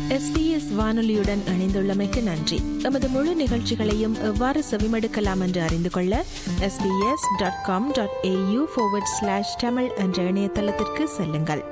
SBS வானொலியுடன் இணைந்துள்ளமைக்கு நன்றி எமது முழு நிகழ்ச்சிகளையும் எவ்வாறு செவிமடுக்கலாம் என்று அறிந்து கொள்ள SBS dot com dot AU slash Tamil என்ற இணையதளத்திற்கு செல்லுங்கள்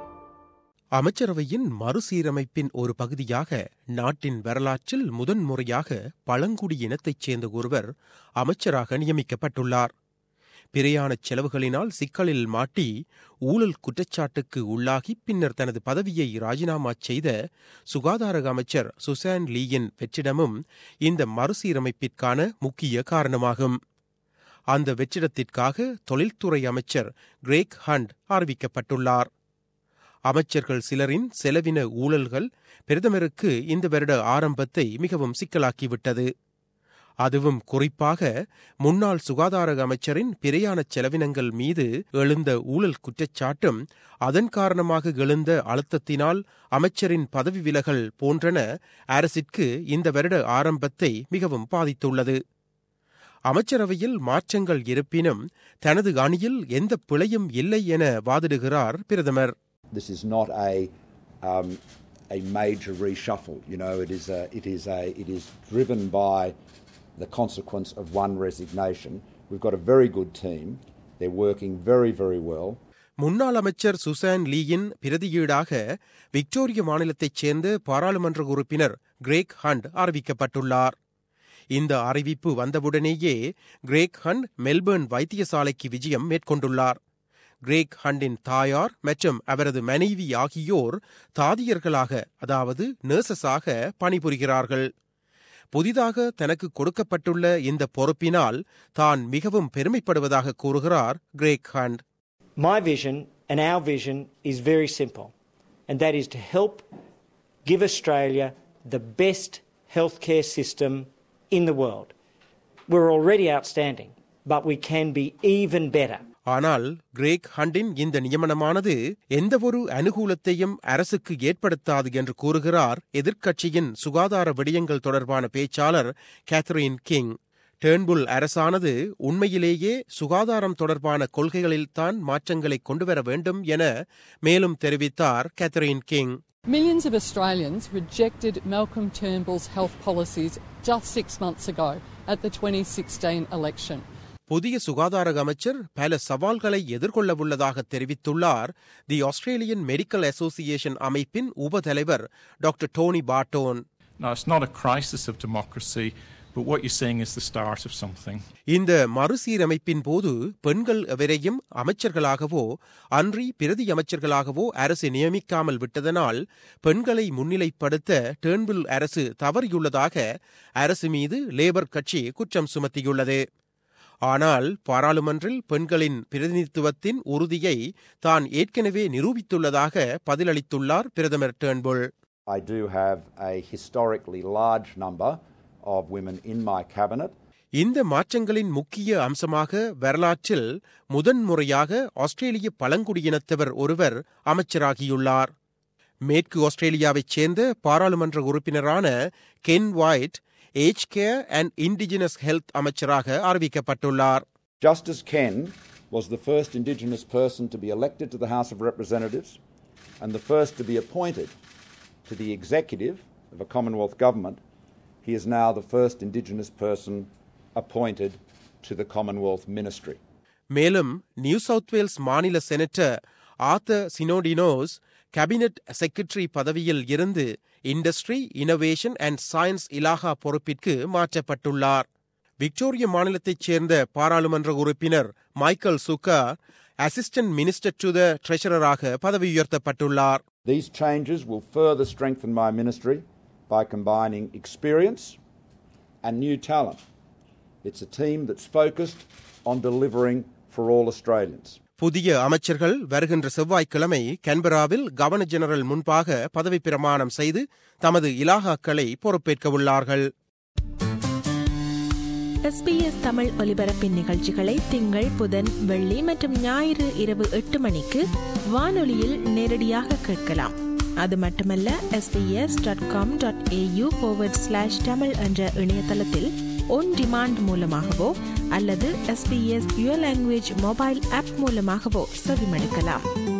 அமைச்சரவையின் மறுசீரமைப்பின் ஒரு பகுதியாக நாட்டின் வரலாற்றில் முதன்முறையாக பழங்குடியினத்தைச் சேர்ந்த ஒருவர் அமைச்சராக நியமிக்கப்பட்டுள்ளார் பிரயாணச் செலவுகளினால் சிக்கலில் மாட்டி ஊழல் குற்றச்சாட்டுக்கு உள்ளாகி பின்னர் தனது பதவியை ராஜினாமா செய்த சுகாதார அமைச்சர் சுசான் லீயின் வெற்றிடமும் இந்த மறுசீரமைப்பிற்கான முக்கிய காரணமாகும் அந்த வெற்றிடத்திற்காக தொழில்துறை அமைச்சர் கிரேக் ஹண்ட் அறிவிக்கப்பட்டுள்ளார் அமைச்சர்கள் சிலரின் செலவின ஊழல்கள் பிரதமருக்கு இந்த வருட ஆரம்பத்தை மிகவும் சிக்கலாக்கிவிட்டது அதுவும் குறிப்பாக முன்னாள் சுகாதார அமைச்சரின் பிரயாண செலவினங்கள் மீது எழுந்த ஊழல் குற்றச்சாட்டும் அதன் காரணமாக எழுந்த அழுத்தத்தினால் அமைச்சரின் பதவி விலகல் போன்றன அரசிற்கு இந்த வருட ஆரம்பத்தை மிகவும் பாதித்துள்ளது அமைச்சரவையில் மாற்றங்கள் இருப்பினும் தனது அணியில் எந்த பிழையும் இல்லை என வாதிடுகிறார் பிரதமர் This is not a um, a major reshuffle. You know, it is a, it is a it is driven by the consequence of one resignation. We've got a very good team. They're working very very well. முன்னாள் அமைச்சர் Susan லீயின் பிரதியீடாக Victoria மாநிலத்தைச் சேர்ந்த பாராளுமன்ற உறுப்பினர் Craig hunt அறிவிக்கப்பட்டுள்ளார் இந்த அறிவிப்பு வந்தவுடனேயே கிரேக் ஹண்ட் மெல்பர்ன் வைத்தியசாலைக்கு விஜயம் மேற்கொண்டுள்ளார் கிரேக் ஹண்டின் தாயார் மற்றும் அவரது மனைவி ஆகியோர் தாதியர்களாக அதாவது நர்சஸாக பணிபுரிகிறார்கள் புதிதாக தனக்கு கொடுக்கப்பட்டுள்ள இந்த பொறுப்பினால் தான் மிகவும் பெருமைப்படுவதாக கூறுகிறார் Greg Hunt My vision and our vision is very simple, and that is to help give Australia the best healthcare system in the world. We're already outstanding, but we can be even better. ஆனால் Greg ஹண்டின் இந்த நியமனமானது எந்தவொரு அனுகூலத்தையும் அரசுக்கு ஏற்படுத்தாது என்று கூறுகிறார் எதிர்க்கட்சியின் சுகாதார விடயங்கள் தொடர்பான பேச்சாளர் கேத்தரின் கிங் டேர்ன்புல் அரசானது உண்மையிலேயே சுகாதாரம் தொடர்பான கொள்கைகளில்தான் மாற்றங்களை கொண்டுவர வேண்டும் என மேலும் தெரிவித்தார் Catherine King Millions of Australians rejected Malcolm Turnbull's health policies just six months ago at the 2016 election. புதிய சுகாதார அமைச்சர் பல சவால்களை எதிர்கொள்ளவுள்ளதாக தெரிவித்துள்ளார் தி ஆஸ்திரேலியன் மெடிக்கல் அசோசியேஷன் அமைப்பின் உபதலைவர் doctor Tony Bartone Now, it's not a crisis of democracy, but what you're seeing is the start of something. இந்த மறுசீரமைப்பின் போது பெண்கள் எவரையும் அமைச்சர்களாகவோ அன்றி பிரதி அமைச்சர்களாகவோ அரசு நியமிக்காமல் விட்டதனால் பெண்களை முன்னிலைப்படுத்த டேர்ன்பில் அரசு தவறியுள்ளதாக அரசு மீது லேபர் கட்சி குற்றம் சுமத்தியுள்ளது ஆனால் பாராளுமன்றில் பெண்களின் பிரதிநிதித்துவத்தின் உறுதியை தான் ஏற்கனவே நிரூபித்துள்ளதாக பதிலளித்துள்ளார் பிரதமர் Turnbull I do have a historically large number of women in my cabinet. இந்த மாற்றங்களின் முக்கிய அம்சமாக வரலாற்றில் முதன்முறையாக ஆஸ்திரேலிய பழங்குடியினத்தவர் ஒருவர் அமைச்சராகியுள்ளார் மேற்கு ஆஸ்திரேலியாவைச் சேர்ந்த பாராளுமன்ற உறுப்பினரான Ken Wyatt age care and indigenous health அமைச்சராக அறிவிக்கப்பட்டுள்ளார் Justice Ken was the first Indigenous person to be elected to the House of Representatives and the first to be appointed to the executive of a Commonwealth government. He is now the first Indigenous person appointed to the Commonwealth Ministry. மேலும் New South Wales மாநில senator Arthur Sinodinos cabinet secretary பதவியில் இருந்து industry innovation and science இலாகா பொறுப்பிற்கு மாற்றப்பட்டுள்ளார் Victoria மாநிலத்தைச் சேர்ந்த பாராளுமன்ற உறுப்பினர் Michael Sukkar assistant minister to the ட்ரெஷரராக பதவி உயர்த்தப்பட்டுள்ளார் These changes will further strengthen my ministry by combining experience and new talent. It's a team that's focused on delivering for all Australians. புதிய அமைச்சர்கள் வருகின்ற செவ்வாய்க்கிழமை கன்பராவில் கவர்னர் ஜெனரல் முன்பாக பதவி பிரமாணம் செய்து தமது இலாகாக்களை பொறுப்பேற்க எஸ்பிஎஸ் தமிழ் ஒலிபரப்பின் நிகழ்ச்சிகளை திங்கள் புதன் வெள்ளி மற்றும் ஞாயிறு இரவு எட்டு மணிக்கு வானொலியில் நேரடியாக கேட்கலாம் அது மட்டுமல்ல SBS dot com dot AU slash Tamil என்ற இணையதளத்தில் ஒன் டிமாண்ட் மூலமாகவோ அல்லது SBS your language mobile app மூலமாகவோ செவிமடுக்கலாம்